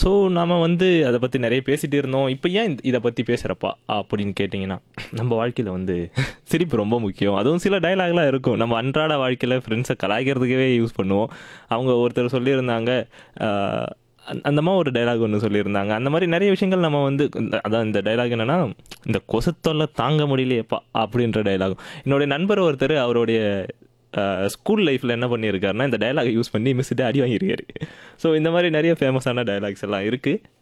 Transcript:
so நாம வந்து அதை பற்றி நிறைய பேசிகிட்டு இருந்தோம் இப்போ ஏன் இந்த- இதை பற்றி பேசுகிறப்பா அப்படின்னு கேட்டிங்கன்னா நம்ம வாழ்க்கையில் வந்து சிரிப்பு ரொம்ப முக்கியம் அதுவும் சில டயலாக்லாம் இருக்கும் நம்ம அன்றாட வாழ்க்கையில் ஃப்ரெண்ட்ஸை கலாய்க்கிறதுக்கவே யூஸ் பண்ணுவோம் அவங்க ஒருத்தர் சொல்லியிருந்தாங்க ஆஹ், அந்த- அந்த மாதிரி ஒரு டைலாக் ஒன்று சொல்லியிருந்தாங்க அந்த மாதிரி நிறைய விஷயங்கள் நம்ம வந்து இந்த- அதான் இந்த டைலாக் என்னன்னா இந்த கொசத்தொல்லை தாங்க முடியலையேப்பா அப்படின்ற டைலாக் என்னுடைய நண்பர் ஒருத்தர் அவருடைய ஸ்கூல் லைஃப்பில் என்ன பண்ணியிருக்காருன்னா இந்த டைலாகை யூஸ் பண்ணி மிஸ்ட்டு அடி வாங்கியிருக்காரு ஸோ இந்த மாதிரி நிறைய ஃபேமஸான டைலாக்ஸ் எல்லாம் இருக்குது